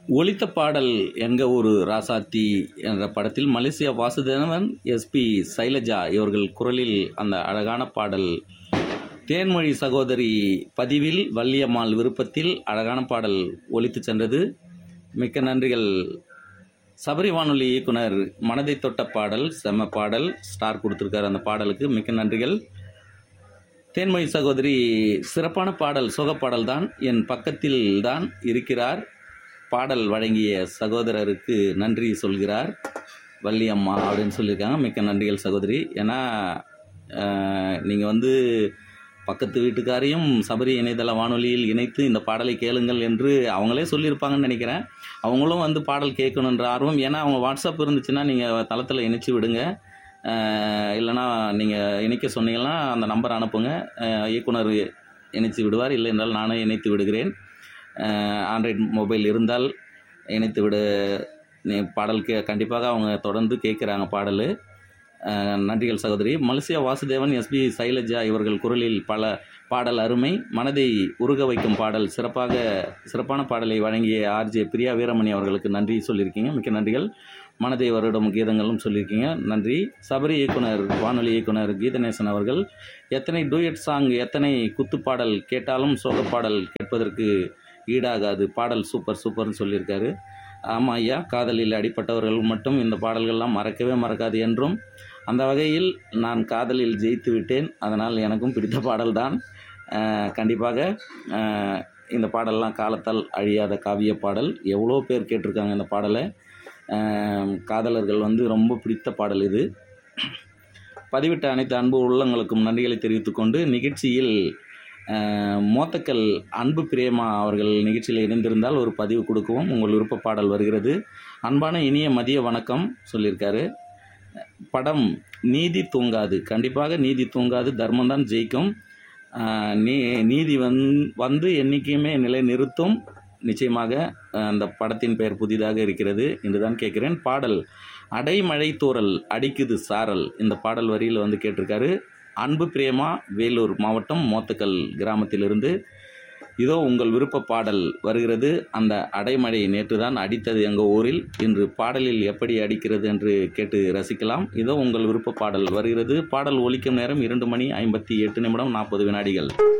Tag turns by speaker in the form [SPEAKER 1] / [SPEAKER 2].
[SPEAKER 1] ஒலித்த பாடல் எங்க ஊரு ராசாத்தி என்ற படத்தில் மலேசியா வாசுதேவன் எஸ்பி சைலஜா இவர்கள் குரலில் அந்த அழகான பாடல் தேன்மொழி சகோதரி பதிவில் வள்ளியம்மாள் விருப்பத்தில் அழகான பாடல் ஒலித்து சென்றது மிக்க நன்றிகள் சபரி வானொலி இயக்குனர் மனதை தொட்ட பாடல் செம்ம பாடல் ஸ்டார் கொடுத்துருக்காரு அந்த பாடலுக்கு மிக்க நன்றிகள் தேன்மொழி சகோதரி சிறப்பான பாடல் சோகப்பாடல் தான் என் பக்கத்தில் தான் இருக்கிறார் பாடல் வழங்கிய சகோதரருக்கு நன்றி சொல்கிறார் வள்ளி அம்மா அப்படின்னு சொல்லியிருக்காங்க மிக்க நன்றிகள் சகோதரி ஏன்னா நீங்கள் வந்து பக்கத்து வீட்டுக்காரையும் சபரி இணையதள வானொலியில் இணைத்து இந்த பாடலை கேளுங்கள் என்று அவங்களே சொல்லியிருப்பாங்கன்னு நினைக்கிறேன் அவங்களும் வந்து பாடல் கேட்கணுன்ற ஆர்வம் ஏன்னா அவங்க வாட்ஸ்அப் இருந்துச்சுன்னா நீங்கள் தளத்தில் இணைச்சி விடுங்க அஹ் இல்லைன்னா நீங்கள் இணைக்க சொன்னீங்கன்னா அந்த நம்பர் அனுப்புங்க அஹ் இயக்குனர் இணைத்து விடுவார் இல்லை என்றால் நானே இணைத்து விடுகிறேன் ஆண்ட்ராய்டு மொபைல் இருந்தால் இணைத்து விட நீ பாடல் கே கண்டிப்பாக அவங்க தொடர்ந்து கேட்குறாங்க பாடல் அஹ் நன்றிகள் சகோதரி மலேசியா வாசுதேவன் எஸ்பி சைலஜா இவர்கள் குரலில் பல பாடல் அருமை மனதை உருக வைக்கும் பாடல் சிறப்பாக சிறப்பான பாடலை வழங்கிய ஆர்ஜே பிரியா வீரமணி அவர்களுக்கு நன்றி சொல்லியிருக்கீங்க மிக்க நன்றிகள் மனதை வருடம் கீதங்களும் சொல்லியிருக்கீங்க நன்றி சபரி இயக்குனர் வானொலி இயக்குனர் கீதநேசன் அவர்கள் எத்தனை டூயட் சாங் எத்தனை குத்துப்பாடல் கேட்டாலும் சோகப்பாடல் கேட்பதற்கு ஈடாகாது பாடல் சூப்பர் சூப்பர்னு சொல்லியிருக்காரு ஆமாம் ஐயா காதலில் அடிப்பட்டவர்கள் மட்டும் இந்த பாடல்கள்லாம் மறக்கவே மறக்காது என்றும் அந்த வகையில் நான் காதலில் ஜெயித்து விட்டேன் அதனால் எனக்கும் பிடித்த பாடல்தான் அஹ், கண்டிப்பாக அஹ், இந்த பாடல்லாம் காலத்தால் அழியாத காவிய பாடல் எவ்வளோ பேர் கேட்டிருக்காங்க இந்த பாடலை அஹ், காதலர்கள் வந்து ரொம்ப பிடித்த பாடல் இது பதிவிட்ட அனைத்து அன்பு உள்ளங்களுக்கும் நன்றிகளை தெரிவித்துக்கொண்டு நிகழ்ச்சியில் அஹ், மோத்தக்கல் அன்பு பிரேமா அவர்கள் நிகழ்ச்சியில் இணைந்திருந்தால் ஒரு பதிவு கொடுக்கவும் உங்கள் விருப்ப பாடல் வருகிறது அன்பான இனிய மதிய வணக்கம் சொல்லியிருக்காரு படம் நீதி தூங்காது கண்டிப்பாக நீதி தூங்காது தர்மம் தான் ஜெயிக்கும் அஹ், நீ நீதி வந் வந்து என்றைக்குமே நிலை நிறுத்தும் நிச்சயமாக அஹ், அந்த படத்தின் பெயர் புதிதாக இருக்கிறது என்று தான் கேட்கிறேன் பாடல் அடைமழை தூறல் அடிக்குது சாரல் இந்த பாடல் வரியில் வந்து கேட்டிருக்காரு அன்பு பிரேமா வேலூர் மாவட்டம் மோத்தக்கல் கிராமத்திலிருந்து இதோ உங்கள் விருப்ப பாடல் வருகிறது அந்த அடைமழை நேற்று தான் அடித்தது எங்கள் ஊரில் இன்று பாடலில் எப்படி அடிக்கிறது என்று கேட்டு ரசிக்கலாம் இதோ உங்கள் விருப்ப பாடல் வருகிறது பாடல் ஒலிக்கும் நேரம் இரண்டு மணி ஐம்பத்தி எட்டு நிமிடம் நாற்பது வினாடிகள்